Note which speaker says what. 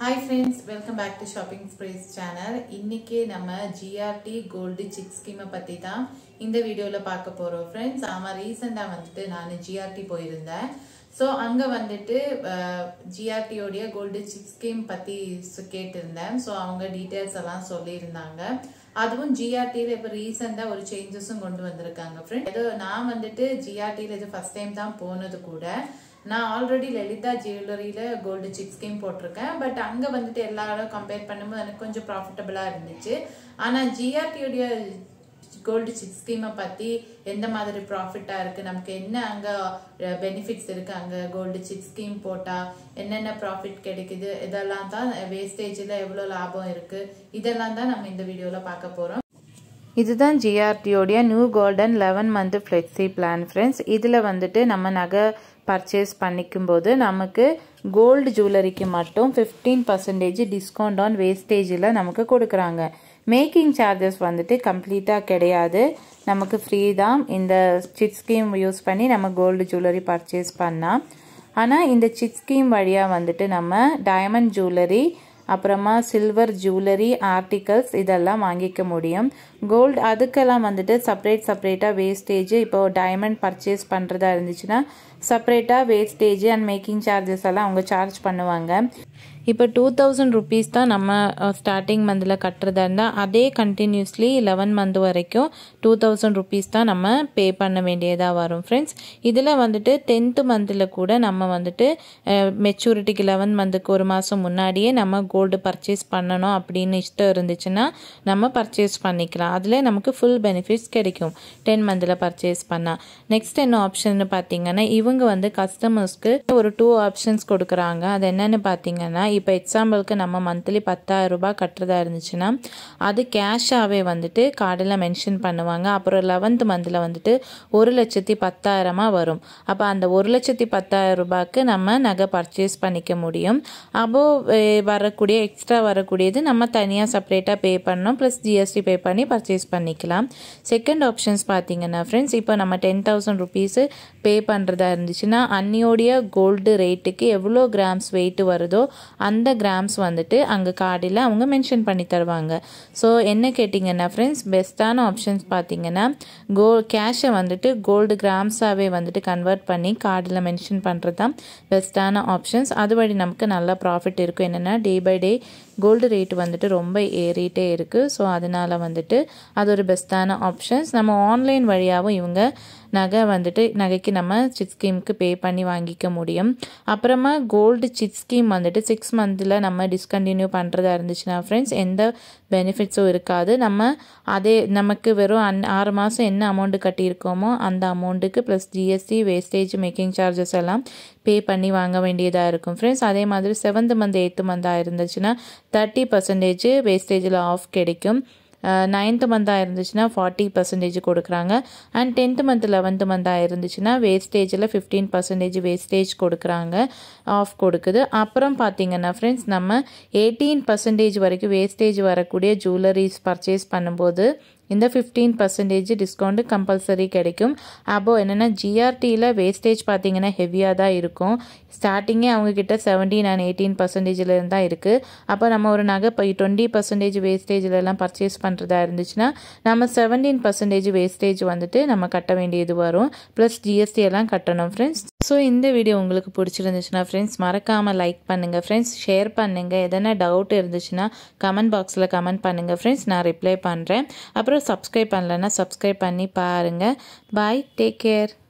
Speaker 1: hi friends welcome back to shopping sprees channel இன்னைக்கு நம்ம GRT gold sick ஸ்கீமை பற்றி தான் இந்த வீடியோவில் பார்க்க போகிறோம் ஃப்ரெண்ட்ஸ் ஆமாம் ரீசெண்டாக வந்துட்டு நான் ஜிஆர்டி போயிருந்தேன் ஸோ அங்கே வந்துட்டு ஜிஆர்டியோடைய கோல்டு சிக் ஸ்கீம் பற்றி கேட்டிருந்தேன் ஸோ அவங்க டீட்டெயில்ஸ் எல்லாம் சொல்லியிருந்தாங்க அதுவும் ஜிஆர்டியில் இப்போ ரீசெண்டாக ஒரு சேஞ்சஸும் கொண்டு வந்திருக்காங்க ஃப்ரெண்ட் ஏதோ நான் வந்துட்டு ஜிஆர்டியில் இது ஃபஸ்ட் டைம் தான் போனது கூட நான் ஆல்ரெடி லலிதா ஜுவல்லரியில் கோல்டு சிக் ஸ்கீம் போட்டிருக்கேன் பட் அங்கே வந்துட்டு எல்லா இடம் கம்பேர் பண்ணும்போது எனக்கு கொஞ்சம் ப்ராஃபிட்டபுளாக இருந்துச்சு ஆனால் ஜிஆர்டியோடைய கோல்டு சிக் ஸ்கீமை பற்றி எந்த மாதிரி ப்ராஃபிட்டாக இருக்குது நமக்கு என்ன அங்கே பெனிஃபிட்ஸ் இருக்குது அங்கே கோல்டு சிக் ஸ்கீம் போட்டால் என்னென்ன ப்ராஃபிட் கிடைக்குது இதெல்லாம் தான் வேஸ்டேஜில் எவ்வளோ லாபம் இருக்குது இதெல்லாம் தான் நம்ம இந்த வீடியோவில் பார்க்க போகிறோம்
Speaker 2: இதுதான் ஜிஆர்டியோடைய new golden eleven month flexi plan friends இதில் வந்துட்டு நம்ம நகை பர்ச்சேஸ் பண்ணிக்கும் போது நமக்கு கோல்டு ஜுவல்லரிக்கு மட்டும் ஃபிஃப்டீன் பர்சன்டேஜ் டிஸ்கவுண்ட் ஆன் வேஸ்டேஜில் நமக்கு கொடுக்குறாங்க மேக்கிங் சார்ஜஸ் வந்துட்டு கம்ப்ளீட்டாக கிடையாது நமக்கு ஃப்ரீ தான் இந்த சிட் ஸ்கீம் யூஸ் பண்ணி நம்ம கோல்டு ஜுவல்லரி பர்ச்சேஸ் பண்ணால் ஆனால் இந்த சிட் ஸ்கீம் வழியாக வந்துட்டு நம்ம டைமண்ட் ஜுவல்லரி அப்புறமா சில்வர் ஜுவல்லரி ஆர்டிகல்ஸ் இதெல்லாம் வாங்கிக்க முடியும் கோல்டு அதுக்கெல்லாம் வந்துட்டு செப்பரேட் செப்பரேட்டாக வேஸ்டேஜ் இப்போ டைமண்ட் பர்ச்சேஸ் பண்ணுறதா இருந்துச்சுன்னா செப்பரேட்டாக வேஸ்டேஜ் அண்ட் மேக்கிங் சார்ஜஸ் எல்லாம் அவங்க சார்ஜ் பண்ணுவாங்க இப்போ டூ தௌசண்ட் ருபீஸ் தான் நம்ம ஸ்டார்டிங் மந்தில் கட்டுறதா இருந்தால் அதே கண்டினியூஸ்லி லெவன் மந்த் வரைக்கும் டூ தௌசண்ட் ருபீஸ் தான் நம்ம பே பண்ண வேண்டியதாக வரும் ஃப்ரெண்ட்ஸ் இதில் வந்துட்டு டென்த்து மந்தில் கூட நம்ம வந்துட்டு மெச்சூரிட்டிக்கு லெவன் மந்த்துக்கு ஒரு மாதம் முன்னாடியே நம்ம கோல்டு பர்ச்சேஸ் பண்ணணும் அப்படின்னு இஷ்டம் இருந்துச்சுன்னா நம்ம பர்ச்சேஸ் பண்ணிக்கலாம் அதில் நமக்கு ஃபுல் பெனிஃபிட்ஸ் கிடைக்கும் டென் மந்தில் பர்ச்சேஸ் பண்ணால் நெக்ஸ்ட் என்ன ஆப்ஷன் பார்த்தீங்கன்னா இவங்க வந்து கஸ்டமர்ஸ்க்கு ஒரு டூ ஆப்ஷன்ஸ் கொடுக்குறாங்க அது என்னென்னு பார்த்தீங்கன்னா இப்போ எக்ஸாம்பிளுக்கு நம்ம மந்த்லி பத்தாயிரம் ரூபாய் கட்டுறதா இருந்துச்சுன்னா அது கேஷாகவே வந்துட்டு கார்டில் மென்ஷன் பண்ணுவாங்க அப்புறம் லெவன்த் மந்தில் வந்துட்டு ஒரு லட்சத்தி பத்தாயிரமாக வரும் அப்போ அந்த ஒரு லட்சத்தி பத்தாயிரம் ரூபாய்க்கு நம்ம நகை பர்ச்சேஸ் பண்ணிக்க முடியும் அப்போ வரக்கூடிய எக்ஸ்ட்ரா வரக்கூடியது நம்ம தனியாக செப்பரேட்டாக பே பண்ணோம் ப்ளஸ் ஜிஎஸ்டி பே பண்ணி பர்ச்சேஸ் பண்ணிக்கலாம் செகண்ட் ஆப்ஷன்ஸ் பார்த்தீங்கன்னா ஃப்ரெண்ட்ஸ் இப்போ நம்ம டென் தௌசண்ட் ருபீஸு பே பண்ணுறதா இருந்துச்சுன்னா அன்னியோடைய கோல்டு ரேட்டுக்கு எவ்வளோ கிராம்ஸ் வெயிட் வருதோ அந்த கிராம்ஸ் வந்துட்டு அங்கே கார்டில் அவங்க மென்ஷன் பண்ணி தருவாங்க ஸோ என்ன கேட்டிங்கன்னா ஃப்ரெண்ட்ஸ் பெஸ்ட்டான ஆப்ஷன்ஸ் பார்த்தீங்கன்னா கோ கேஷை வந்துட்டு கோல்டு கிராம்ஸாகவே வந்துட்டு கன்வெர்ட் பண்ணி கார்டில் மென்ஷன் பண்ணுறது தான் பெஸ்ட்டான ஆப்ஷன்ஸ் அது வழி நமக்கு நல்ல ப்ராஃபிட் இருக்கும் என்னென்னா day by day gold rate வந்துட்டு ரொம்ப ஏறிட்டே இருக்குது ஸோ அதனால் வந்துட்டு அது ஒரு பெஸ்ட்டான ஆப்ஷன்ஸ் நம்ம ஆன்லைன் வழியாகவும் இவங்க நகை வந்துட்டு நகைக்கு நம்ம சிட் ஸ்கீமுக்கு பே பண்ணி வாங்கிக்க முடியும் அப்புறமா கோல்டு சிட் ஸ்கீம் வந்துட்டு சிக்ஸ் மந்தில் நம்ம டிஸ்கண்டினியூ பண்ணுறதா இருந்துச்சுன்னா ஃப்ரெண்ட்ஸ் எந்த பெனிஃபிட்ஸும் இருக்காது நம்ம அதே நமக்கு வெறும் அன் ஆறு மாதம் என்ன அமௌண்ட்டு கட்டியிருக்கோமோ அந்த அமௌண்ட்டுக்கு plus GST wastage making charges எல்லாம் பே பண்ணி வாங்க வேண்டியதாக இருக்கும் ஃப்ரெண்ட்ஸ் அதே மாதிரி செவன்த் மந்த் எயித்து மந்தாக இருந்துச்சுன்னா தேர்ட்டி பர்சன்டேஜ் வேஸ்டேஜில் ஆஃப் கிடைக்கும் நைன்த்து மந்தாக இருந்துச்சுன்னா ஃபார்ட்டி பர்சன்டேஜ் கொடுக்குறாங்க அண்ட் டென்த்து மந்த் லெவன்த்து மந்தாக இருந்துச்சுன்னா வேஸ்டேஜில் ஃபிஃப்டீன் பர்சன்டேஜ் வேஸ்டேஜ் கொடுக்குறாங்க ஆஃப் கொடுக்குது அப்புறம் பார்த்தீங்கன்னா ஃப்ரெண்ட்ஸ் நம்ம எயிட்டீன் பர்சன்டேஜ் வரைக்கும் வேஸ்டேஜ் வரக்கூடிய ஜுவல்லரிஸ் பர்ச்சேஸ் பண்ணும்போது இந்த ஃபிஃப்டீன் பர்சன்டேஜ் டிஸ்கவுண்ட்டு கம்பல்சரி கிடைக்கும் அப்போ என்னென்னா ஜிஆர்டியில் வேஸ்டேஜ் பார்த்தீங்கன்னா ஹெவியாக தான் இருக்கும் ஸ்டார்டிங்கே அவங்கக்கிட்ட செவன்டீன் அண்ட் எயிட்டீன் பர்சன்டேஜில் தான் இருக்குது அப்போ நம்ம ஒரு நகை இப்போ டுவெண்ட்டி பர்சன்டேஜ் வேஸ்டேஜிலலாம் பர்ச்சேஸ் பண்ணுறதா இருந்துச்சுன்னா நம்ம செவன்டீன் பர்சன்டேஜ் வேஸ்டேஜ் வந்துட்டு நம்ம கட்ட வேண்டியது வரும் ப்ளஸ் ஜிஎஸ்டி எல்லாம் கட்டணும் ஃப்ரெண்ட்ஸ் ஸோ இந்த வீடியோ உங்களுக்கு பிடிச்சிருந்துச்சுன்னா ஃப்ரெண்ட்ஸ் மறக்காமல் லைக் பண்ணுங்கள் ஃப்ரெண்ட்ஸ் ஷேர் பண்ணுங்கள் எதனா டவுட் இருந்துச்சுன்னா கமெண்ட் பாக்ஸில் கமெண்ட் பண்ணுங்கள் ஃப்ரெண்ட்ஸ் நான் ரிப்ளை பண்ணுறேன் அப்புறம் சப்ஸ்கிரைப் பண்ணலன்னா சப்ஸ்கிரைப் பண்ணி பாருங்கள் பாய் டேக் கேர்